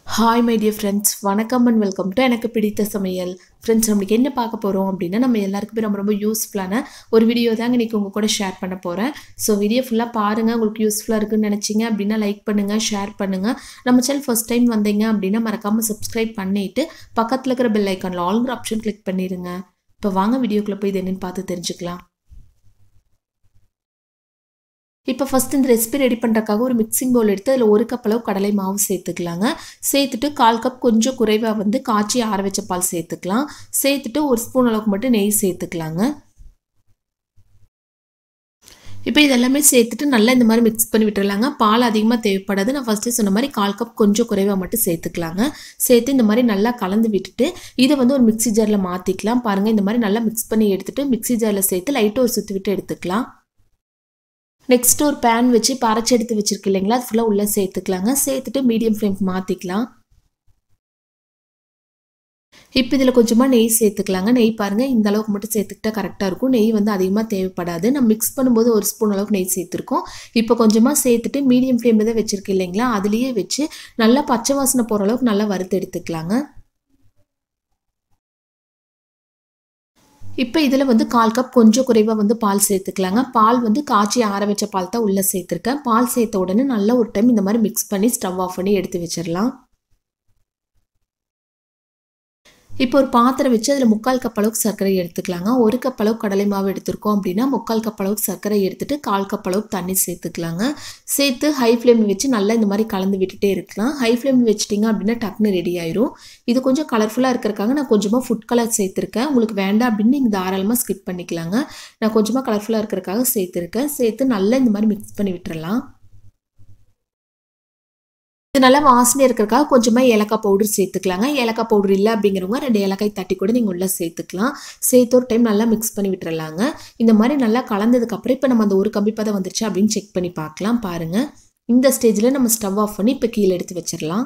hi my dear friends வணக்கம் and welcome to எனக்கு பிடித்த சமையல் ஃப்ரெண்ட்ஸ் நம்மளுக்கு என்ன பார்க்க போகிறோம் அப்படின்னா நம்ம எல்லாருக்குமே ரொம்ப ரொம்ப யூஸ்ஃபுல்லான ஒரு வீடியோ தாங்க இன்றைக்கி உங்கள் கூட ஷேர் பண்ண போகிறேன் ஸோ வீடியோ ஃபுல்லாக பாருங்கள் உங்களுக்கு யூஸ்ஃபுல்லாக இருக்குன்னு நினச்சிங்க அப்படின்னா லைக் பண்ணுங்கள் ஷேர் பண்ணுங்கள் நம்ம சேனல் ஃபஸ்ட் டைம் வந்தீங்க அப்படின்னா மறக்காமல் சப்ஸ்கிரைப் பண்ணிவிட்டு பக்கத்தில் இருக்கிற பெல் ஐக்கானில் ஆல்ங்கிற ஆப்ஷன் கிளிக் பண்ணிடுங்க இப்போ வாங்க வீடியோக்குள்ளே போய் இது என்னென்னு பார்த்து தெரிஞ்சுக்கலாம் இப்போ ஃபஸ்ட் இந்த ரெசிபி ரெடி பண்ணுறக்காக ஒரு மிக்சிங் பவுல் எடுத்து அதில் ஒரு கப் அளவு கடலை மாவு சேர்த்துக்கலாங்க சேர்த்துட்டு கால் கப் கொஞ்சம் குறைவாக வந்து காய்ச்சி ஆற வச்ச பால் சேர்த்துக்கலாம் சேர்த்துட்டு ஒரு ஸ்பூன் அளவுக்கு மட்டும் நெய் சேர்த்துக்கலாங்க இப்போ இதெல்லாமே சேர்த்துட்டு நல்லா இந்த மாதிரி மிக்ஸ் பண்ணி விட்டுறலாங்க பால் அதிகமாக தேவைப்படாது நான் ஃபஸ்ட்டே சொன்ன மாதிரி கால் கப் கொஞ்சம் குறைவாக மட்டும் சேர்த்துக்கலாங்க சேர்த்து இந்த மாதிரி நல்லா கலந்து விட்டுட்டு இதை வந்து ஒரு மிக்சி ஜாரில் மாற்றிக்கலாம் பாருங்கள் இந்த மாதிரி நல்லா மிக்ஸ் பண்ணி எடுத்துகிட்டு மிக்சி ஜாரில் சேர்த்து லைட்டாக ஒரு சுற்றி விட்டு எடுத்துக்கலாம் நெக்ஸ்ட் ஒரு பேன் வச்சு பறச்சு எடுத்து வச்சிருக்கு இல்லைங்களா அது ஃபுல்லாக உள்ளே சேர்த்துக்கலாங்க சேர்த்துட்டு மீடியம் ஃப்ளேம்க்கு மாற்றிக்கலாம் இப்போ இதில் கொஞ்சமாக நெய் சேர்த்துக்கலாங்க நெய் பாருங்கள் இந்த அளவுக்கு மட்டும் சேர்த்துக்கிட்டா கரெக்டாக இருக்கும் நெய் வந்து அதிகமாக தேவைப்படாது நம்ம மிக்ஸ் பண்ணும்போது ஒரு ஸ்பூன் அளவுக்கு நெய் சேர்த்துருக்கோம் இப்போ கொஞ்சமாக சேர்த்துட்டு மீடியம் ஃப்ளேமில் தான் வச்சுருக்கு இல்லைங்களா அதுலேயே வச்சு நல்லா பச்சை வாசனை போகிற அளவுக்கு நல்லா வறுத்து எடுத்துக்கலாங்க இப்போ இதில் வந்து கால் கப் கொஞ்சம் குறைவாக வந்து பால் சேர்த்துக்கலாங்க பால் வந்து காய்ச்சி ஆற வச்ச பால் தான் உள்ளே சேர்த்துருக்கேன் பால் சேர்த்த உடனே நல்லா ஒரு டைம் இந்த மாதிரி மிக்ஸ் பண்ணி ஸ்டவ் ஆஃப் பண்ணி எடுத்து வச்சிடலாம் இப்போ ஒரு பாத்திரம் வச்சு அதில் முக்கால் கப் அளவுக்கு சர்க்கரை எடுத்துக்கலாங்க ஒரு கப் அளவுக்கு கடலை மாவு எடுத்திருக்கோம் அப்படின்னா முக்கால் கப் அளவுக்கு சர்க்கரை எடுத்துட்டு கால் கப் அளவுக்கு தண்ணி சேர்த்துக்கலாங்க சேர்த்து ஹை ஃப்ளேமில் வச்சு நல்லா இந்த மாதிரி கலந்து விட்டுட்டே இருக்கலாம் ஹை ஃப்ளேமில் வச்சிட்டிங்க அப்படின்னா டக்குன்னு ரெடி ஆயிரும் இது கொஞ்சம் கலர்ஃபுல்லாக இருக்கிறக்காக நான் கொஞ்சமாக ஃபுட் கலர் சேர்த்துருக்கேன் உங்களுக்கு வேண்டாம் அப்படின்னு நீங்கள் தாராளமாக ஸ்கிப் பண்ணிக்கலாங்க நான் கொஞ்சமாக கலர்ஃபுல்லாக இருக்கிறக்காக சேர்த்துருக்கேன் சேர்த்து நல்லா இந்த மாதிரி மிக்ஸ் பண்ணி விட்டுறலாம் இது நல்லா வாசனை இருக்கிறக்காக கொஞ்சமாக ஏலக்காய் பவுடர் சேர்த்துக்கலாங்க ஏலக்காய் பவுடர் இல்லை அப்படிங்கிறவங்க ரெண்டு ஏலக்காய் தட்டி கூட நீங்கள் உள்ளே சேர்த்துக்கலாம் சேர்த்து ஒரு டைம் நல்லா மிக்ஸ் பண்ணி விட்டுறலாங்க இந்த மாதிரி நல்லா கலந்ததுக்கப்புறம் இப்போ நம்ம அந்த ஒரு கம்பி பதம் வந்துருச்சு அப்படின்னு செக் பண்ணி பார்க்கலாம் பாருங்கள் இந்த ஸ்டேஜில் நம்ம ஸ்டவ் ஆஃப் பண்ணி இப்போ கீழே எடுத்து வச்சிடலாம்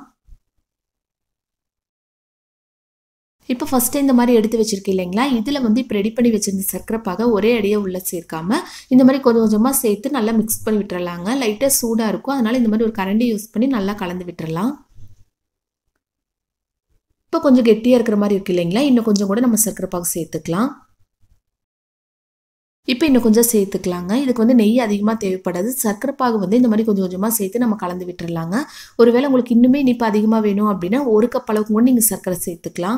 இப்போ ஃபஸ்ட்டு இந்த மாதிரி எடுத்து வச்சிருக்கேன் இல்லைங்களா இதில் வந்து இப்போ ரெடி பண்ணி வச்சிருந்த சர்க்கரை பாக ஒரே அடியாக உள்ளே சேர்க்காம இந்த மாதிரி கொஞ்சம் கொஞ்சமாக சேர்த்து நல்லா மிக்ஸ் பண்ணி விட்டுறலாங்க லைட்டாக சூடாக இருக்கும் அதனால் இந்த மாதிரி ஒரு கரண்டி யூஸ் பண்ணி நல்லா கலந்து விட்டுறலாம் இப்போ கொஞ்சம் கெட்டியாக இருக்கிற மாதிரி இருக்கு இல்லைங்களா இன்னும் கொஞ்சம் கூட நம்ம சர்க்கரை பாகு சேர்த்துக்கலாம் இப்போ இன்னும் கொஞ்சம் சேர்த்துக்கலாங்க இதுக்கு வந்து நெய் அதிகமாக தேவைப்படாது சர்க்கரை பாகு வந்து இந்த மாதிரி கொஞ்சம் கொஞ்சமாக சேர்த்து நம்ம கலந்து விட்டுறலாங்க ஒருவேளை உங்களுக்கு இன்னுமே இனிப்பு அதிகமாக வேணும் அப்படின்னா ஒரு கப் அளவுக்கு கூட நீங்கள் சர்க்கரை சேர்த்துக்கலாம்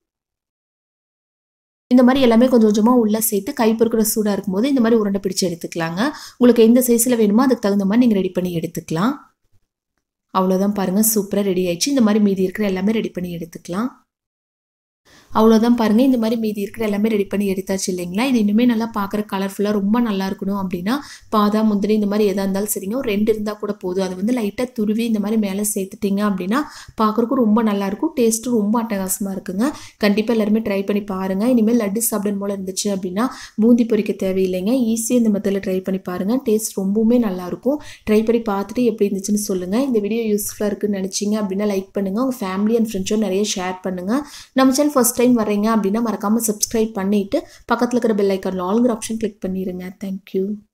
இந்த மாதிரி எல்லாமே கொஞ்சம் கொஞ்சமாக உள்ளே சேர்த்து கை பொறுக்கிற சூடாக இருக்கும்போது இந்த மாதிரி உருண்டை பிடிச்சி எடுத்துக்கலாங்க உங்களுக்கு எந்த சைஸில் வேணுமோ அதுக்கு தகுந்த மாதிரி நீங்கள் ரெடி பண்ணி எடுத்துக்கலாம் அவ்வளோதான் பாருங்கள் சூப்பராக ரெடி ஆயிடுச்சு இந்த மாதிரி மீதி இருக்கிற எல்லாமே ரெடி பண்ணி எடுத்துக்கலாம் அவ்வளோதான் பாருங்கள் இந்த மாதிரி மீதி இருக்கிற எல்லாமே ரெடி பண்ணி எடுத்தாச்சு இல்லைங்களா இது இன்னுமே நல்லா பார்க்குற கலர்ஃபுல்லாக ரொம்ப நல்லா இருக்கணும் அப்படின்னா பாதாம் முந்திரி இந்த மாதிரி எதாக இருந்தாலும் சரிங்க ஒரு ரெண்டு இருந்தால் கூட போதும் அது வந்து லைட்டாக துருவி இந்த மாதிரி மேலே சேர்த்துட்டிங்க அப்படின்னா பார்க்குறக்கும் ரொம்ப நல்லாயிருக்கும் டேஸ்ட்டும் ரொம்ப அட்டகாசமாக இருக்குங்க கண்டிப்பாக எல்லாருமே ட்ரை பண்ணி பாருங்கள் இனிமேல் லட்டு சாப்பிடணும் போல் இருந்துச்சு அப்படின்னா பூந்தி பொரிக்க தேவையில்லைங்க ஈஸியாக இந்த மெத்தடில் ட்ரை பண்ணி பாருங்கள் டேஸ்ட் ரொம்பவுமே நல்லாயிருக்கும் ட்ரை பண்ணி பார்த்துட்டு எப்படி இருந்துச்சுன்னு சொல்லுங்கள் இந்த வீடியோ யூஸ்ஃபுல்லாக இருக்குன்னு நினச்சிங்க அப்படின்னா லைக் பண்ணுங்கள் உங்கள் ஃபேமிலி அண்ட் ஃப்ரெண்ட்ஸும் நிறைய ஷேர் பண்ணுங்கள் நம்ம சேனல் ஃபஸ்ட் டைம் வரீங்க அப்படின்னா மறக்காமல் சப்ஸ்கிரைப் பண்ணிவிட்டு பக்கத்தில் இருக்கிற பெல் ஐக்கானில் ஆளுங்கிற ஆப்ஷன் கிளிக் பண்ணிடுங்க தேங்க்யூ